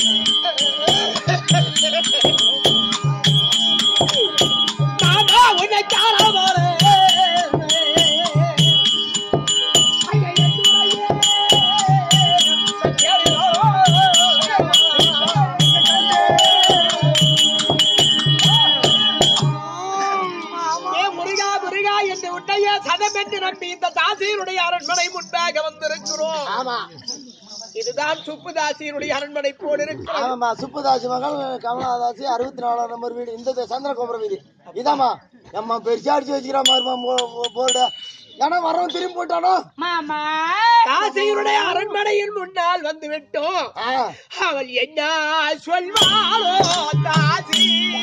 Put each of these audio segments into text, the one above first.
மாமா உன்னை காணாமலே ஏ முருகா முருகா என்று உன்னைய சதம் என்று நம்பி இந்த தாசியருடைய அரண்மனை முன்பாக வந்திருக்கிறோம் ஆமா இதுதான் சுப்புதாசியருடைய அரண்மனை போல் இருக்கிறது ஆமாமா சுப்புதாசி மகள் கமலாதாசி அறுபத்தி நாலாம் நம்பர் வீடு இந்த த- சந்திரகோபுரம் வீடு இதாம்மா அம்மா பெருசா அடிச்சு வச்சுக்கிறா மாதிரிமா போர்டு ஏன்னா வரவன் திரும்பி போட்டானோ மாமா தாசியருடைய அரண்மனையின் முன்னால் வந்து விட்டோம் ஆ, அவள் என்ன சொல்வாளோ தாசி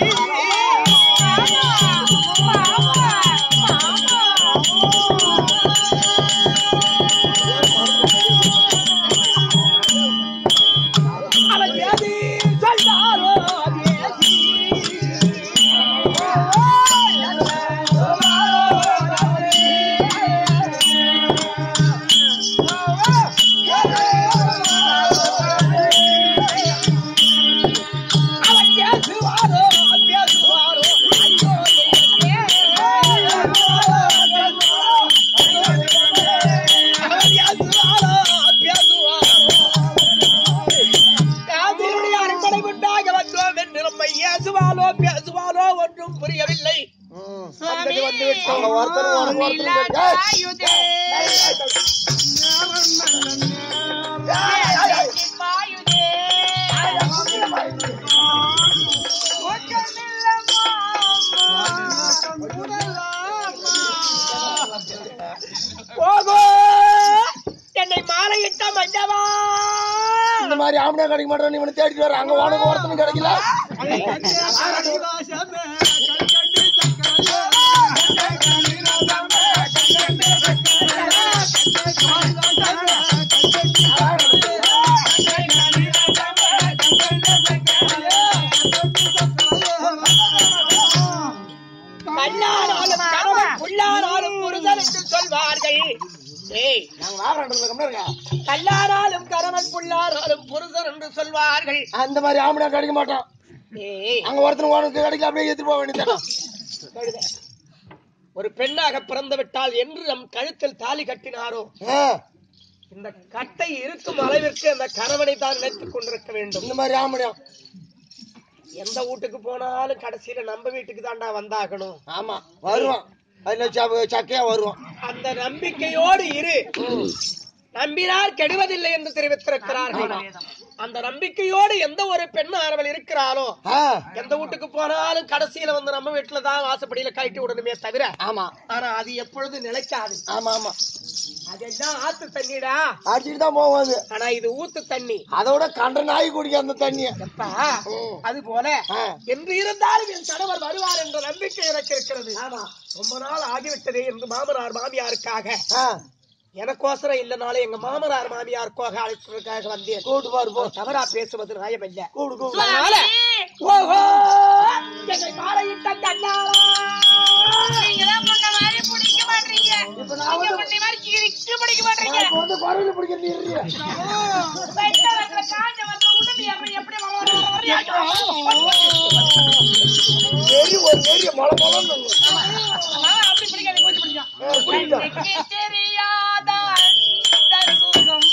அவள் எது சொல்வாளோ தேசி அவள் பேசுவாரோ பேசுவாரோ ஐயோ அரண்மனை முன்பாக வந்தோம் என்று நம்மை ஏசுவாலோ பேசுவாலோ ஒன்றும் புரியவில்லை ம். வந்தது வந்து அங்க விட்டோம் ஒருத்தர் உனக்கு ஒருத்தர் ஏய், போகோ என்னை மாலையிட்ட மஞ்சவா இந்த மாதிரி ஆம்பளை கிடைக்க மாட்டேன் இவனை தேடிட்டு வர அங்க உனக்கு ஒருத்தனும் கிடைக்கல கல்லானாலும் கணவன் புல்லானாலும் புருஷன் என்று சொல்வார்கள் ஏய் நாங்க வாகனத்துல கம்மியா கல்லானாலும் கணவன் புல்லானாலும் புருஷன் என்று சொல்வார்கள் அந்த மாதிரி ஆம்பளை கிடைக்க மாட்டான் ஏய் அங்க ஒருத்தன் உனக்கு கிடைக்கல அப்படியே எடுத்துட்டு போக வேண்டியதான் கழுதை. ஒரு பெண்ணாக பிறந்து விட்டால் என்று நம் கழுத்தில் தாலி கட்டினாரோ இந்த கட்டை இருக்கும் அளவிற்கு அந்த கணவனை தான் நினைத்துக் கொண்டிருக்க வேண்டும் இந்த மாதிரி ஆம்பளை எந்த வீட்டுக்கு போனாலும் கடைசியில நம்ம வீட்டுக்கு தாண்டா வந்தாகணும் ஆமா வருவான் அதுல ச- சக்கையா வருவான் அந்த நம்பிக்கையோடு இரு நம்பினார் கெடுவதில்லை என்று தெரிவித்திருக்கிறார்கள் அந்த நம்பிக்கையோடு எந்த ஒரு பெண் அவள் இருக்கிறாளோ ஆ, எந்த வீட்டுக்கு போனாலும் கடைசியில வந்து நம்ம வீட்டுல தான் வாசப்படியில கட்டி விடணுமே தவிர ஆமா ஆனா அது எப்பொழுது நிலைக்காது ஆமா ஆமா அது என்ன ஆத்து தண்ணிடா அடிச்சுட்டு தான் போகும் அது ஆனா இது ஊத்து தண்ணி அதோட கண்ட நாய் குடிக்க அந்த தண்ணிய எப்பா அது போல ஆ. என்று இருந்தாலும் என் கணவர் வருவார் என்ற நம்பிக்கை எனக்கு இருக்கிறது ரொம்ப நாள் ஆகிவிட்டதே என்று மாமனார் மாமியாருக்காக ஆ, எனக்கோசரம் இல்லனாலும் எங்க மாமனார் மாமியாருக்காக அழைப்பதற்காக வந்தேன் கூட்டு பாரு போ தவறா பேசுவது நியாயமில்ல கூடு கூடு அதனால ஓஹோ என்னை மாலையிட்ட கண்ணாளா நீங்கதான் முன்ன மாதிரி பிடிக்க மாட்டீங்க இப்ப நான் நீங்க வந்து முன்ன மாதிரி இழுத்து பிடிக்க மாட்டீங்க நான் இப்ப வந்து பறவையில பிடிக்க நீ இருறியா? வெட்ட வெட்ட காஞ்ச வந்து உடம்பு எப்படி எப்படி வளர வளர வரையா வெறி ஒரு வெறிய மொள மொளன்னு அப்படி பிடிக்காது கொஞ்சம் பிடிக்கும் ஆ, புரியுதா? கண்ணுக்கு தெரியாத அந்த சுகம்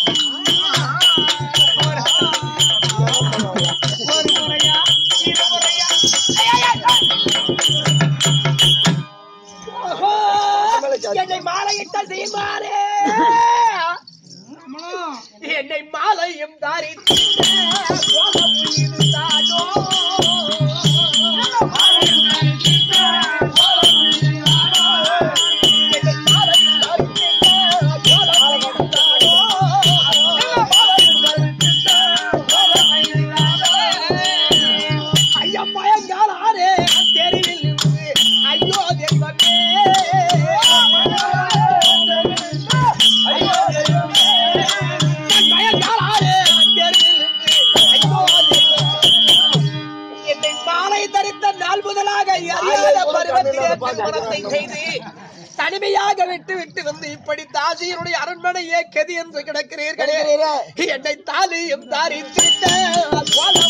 ஒரு முறையா இரு முறையா ஐயா, ஐயா, ஓஹோ என்னை மாலையிட்ட சீமானே என்னை மாலையும் தாரித்து கோலம் இருந்தானோ என்னை மாலையும் தாரித்து கோலம் இருந்தானோ ஐயா பயங்காலே தெருவில் இருந்து ஐயோ தெய்வமே ஐயோ தெய்வமே பயங்காலே தெருவில் இருந்து ஐயோ தெய்வமே என்னை மாலை தரித்த நாள் முதலாக அறியாத பருவத்திலே திருமணத்தை செய்து தனிமையாக விட்டு விட்டு வந்து இப்படி தாசியருடைய அரண்மனையே கதி என்று கிடக்கிறீர்களே கிடைக்கிறீரே. என்னை தாலியும் தாரித்திட்ட கோலம்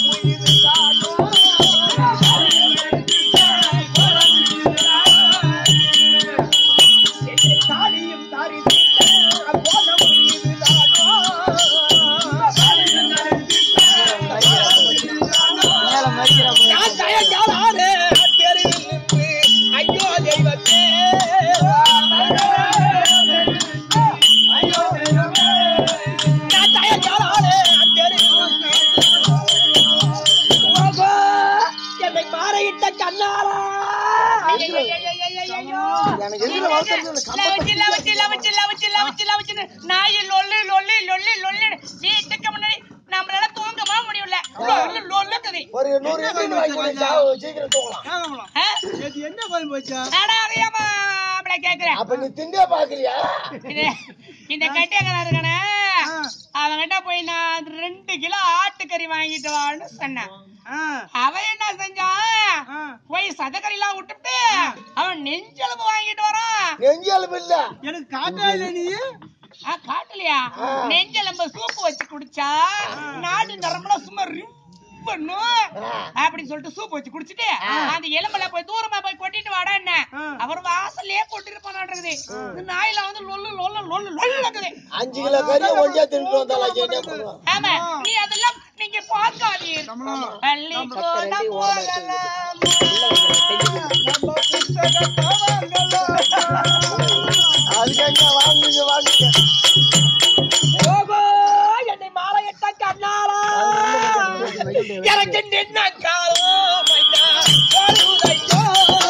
கண்ணாலா ஐயோ, ஐயோ, ஐயோ, ஐயோ, ஐயோ. எனக்கு எதிர வளர்த்துறது இந்த கம்பத்தை லவச்சு, லவச்சு, லவச்சு, லவச்சு, லவச்சு, லவச்சுன்னு நாய் லொல்லு, லொல்லு, லொல்லு, லொல்லுன்னு வீட்டுக்கு முன்னாடி நம்மளால தூங்கவா முடியல லொல்லு, லொல்லுக்குது. ஒரு நூறு எண்ணெய் வாங்கி கொடு, சாவு, சீக்கிரம் தூங்கலாம் ஆ? என்ன கோயில் போச்சா அட, அறியாம அப்படி கேக்குறேன் அப்ப நீ திங்க பாக்குறியா இது இந்த கட்டியக்காரன் இருக்கானே அவன்கிட்ட போய் நான் ரெண்டு கிலோ ஆட்டுக்கறி வாங்கிட்டு வான்னு சொன்னேன் அவன் என்ன செஞ்சான் போய் சதக்கறி எல்லாம் விட்டுட்டு அவன் நெஞ்செலும்பு வாங்கிட்டு வரான் நெஞ்சலும் இல்ல எனக்கு காட்டா இல்ல நீ ஆ, காட்டலையா நெஞ்செலும்பு சூப்பு வச்சு குடிச்சா நாடு நரம்புல சும்மா பண்ணும் அப்படின்னு சொல்லிட்டு சூப் வச்சு குடிச்சிட்டு அந்த எலும்புல போய் தூரமா போய் கொட்டிட்டு வாடா என்ன அவர் வாசல்லே கொட்டிட்டு போனான்றது இந்த நாயில வந்து லொல்லு லொல்லு லொல்லு லொல்லு இருக்குது அஞ்சு கிலோ கறியை ஒண்டியா தின்ட்டு வந்தாலும் என்ன பண்ணுவான் ஆமா நீ அதெல்லாம் நீங்க பார்க்காதீர் பள்ளிக்கூடம் போகலாமா அதுக்கு எங்க வாங்குங்க வாங்குங்க ஓகோ என்னை மாலையிட்ட கண்ணாலா எனக்கு நின்ன காலம் ஐயா, வருதையோ.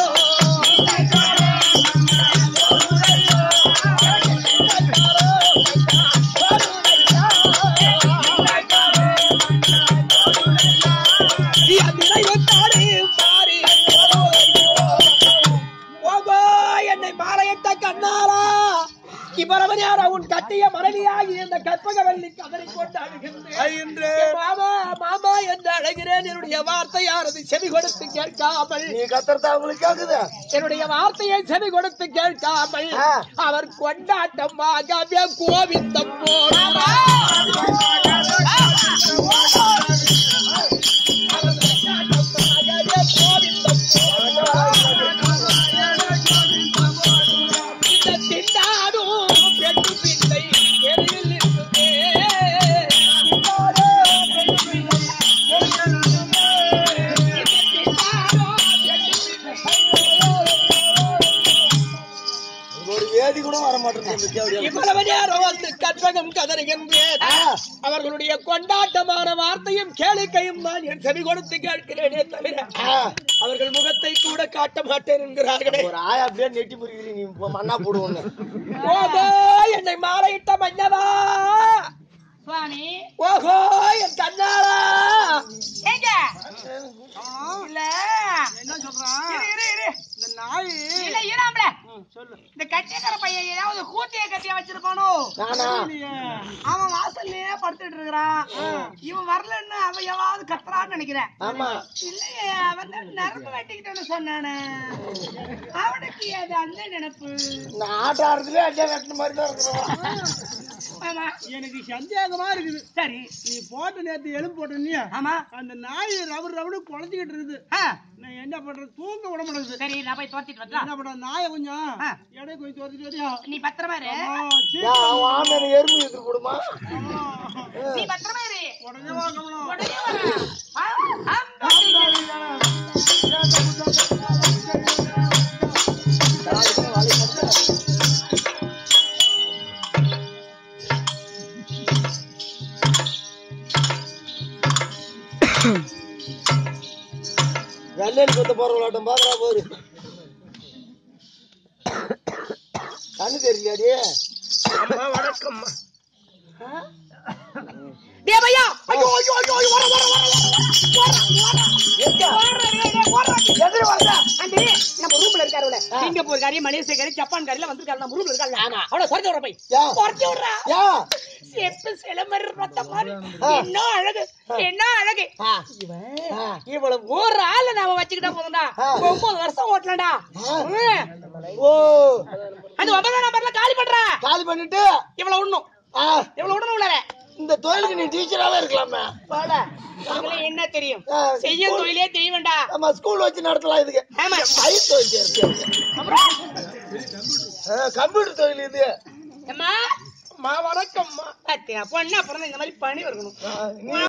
என் நினைவு தாடி மாறி ஓகோ என்னை மாலையிட்ட கண்ணாலா இவ்வளவு நேரம் உன் கட்டிய மனைவியாகி இந்த கற்பகவல்லி கதறி கொண்டு அழுகின்றேன் மாமா மாமா என்று அழைகிறேன் என்னுடைய வார்த்தையானது செவி கொடுத்து கேட்காமல் நீ கத்துறத அவங்களுக்கு கேக்குது என்னுடைய வார்த்தையை செவி கொடுத்து கேட்காமல் ஆ. அவர் கொண்டாட்டமாகவே கோவிந்தம் போனார் இந்த திண்டாடும் பெண்ணு பிள்ளை எதிரில் இருக்குதே. ஒரு வேதி கூட வர மாட்டேங்குது இவ்வளவு நேரம் வந்து கற்பகம் கதறுகின்றேன் அவர்களுடைய கொண்டாட்டமான வார்த்தையும் கேளிக்கையும் நான் என் செவி கொடுத்து கேட்கிறேனே தவிர அவர்கள் முகத்தை கூட காட்ட மாட்டேன் என்கிறார்களே ஒரு ஆயா அப்படியே நெட்டி முறிக்கிறீ நீ இப்ப மண்ணா போடுவோன்னு ஓகோ என்னை மாலையிட்ட மன்னவா சுவாமி ஓஹோ என் கண்ணாரா ஏங்க இல்ல என்ன சொல்றான் இரு இரு இரு இந்த நாய் இல்ல இராமல சொல்லு இந்த கட்டியக்கார பையன் ஏதாவது கூட்டிய கட்டியா வச்சிருப்பானோ நானா அவன் வாசல்லயே படுத்துட்டு இருக்கிறான் இவன் வரலன்னு அவன் எவாவது கத்துறான்னு நினைக்கிறேன் ஆமா இல்லையே அவன் தான் நரம்பு வெட்டிக்கிட்டேன்னு சொன்னானே அவனுக்கு அது அந்த நினைப்பு இந்த ஆட்ட ஆடுறதுல அடியா கட்டின மாதிரி தான் இருக்கிறோம் ஆமா எனக்கு சந்தேகமா இருக்குது சரி நீ போட்ட நேத்து எலும்பு போட்ட இல்லையா ஆமா அந்த நாய் ரவுடு ரவுடு குழஞ்சிக்கிட்டு இருக்குது ஆ, நான் என்ன பண்றது தூங்க விட மாட்டேங்குது சரி நான் போய் தோத்திட்டு வரலாம் என்ன பண்ற நாயை கொஞ்சம் ஆ. எடை கொஞ்சம் தோத்திட்டு வரியா நீ பத்திரமா இரு ஆ, சீ. ஏன் அவன் ஆமை எறும்பு எடுத்து கொடுமா நீ பத்திரமா இரு உடனே வா கமலம் உடனே வரேன். ஆ, ஆ, வெள்ளையில் கொத்த போற விளாட்டம் பாக்குறா போரு கண்ணு தெரியலையாடி அம்மா வணக்கம்மா தேவையா ஐயோ ஐயோ ஐயோ ஐயோ, வர வர வர எதிர வாங்க அண்டி நம்ம ரூம்ல இருக்காருல சிங்கப்பூர் காரி மலேசியா காரி ஜப்பான் காரில வந்திருக்காரு நம்ம ரூம்ல இருக்காரு ஆமா அவள குறைச்சு விடுற போய் யா. குறைச்சு விடுறா யா செப்பு சிலமர் ரத்த மாதிரி என்ன அழகு என்ன அழகு ஆ. இவ்வளவு ஒரு ஆளு நாம வச்சுக்கிட்டா போதும்டா ஆ. ஒன்பது வருஷம் ஓட்டலாம்டா ஆ. ம். ஓ அது ஒன்பதாம் நம்பர்ல காலி பண்றா காலி பண்ணிட்டு இவ்வளவு உண்ணும் ஆ, இவ்வளவு உடனும் உள்ளார இந்த தொழிலுக்கு நீ டீச்சராவே இருக்கலாமே போடா உங்களுக்கு என்ன தெரியும் ஆ, செய்ய ஸ்கூல்- தொழிலே தெரிய வேண்டாம் ஆமா ஸ்கூல் வச்சு நடத்தலாம் இதுக்கு ஆமா பயிர் தொழில் இருக்கு. அப்புறம் ஆ, கம்ப்யூட்டர் தொழில் இது அம்மா அம்மா வணக்கம்மா பாத்தியா பொண்ணா பிறந்த இந்த மாதிரி பணி இருக்கணும் ஆ, நீ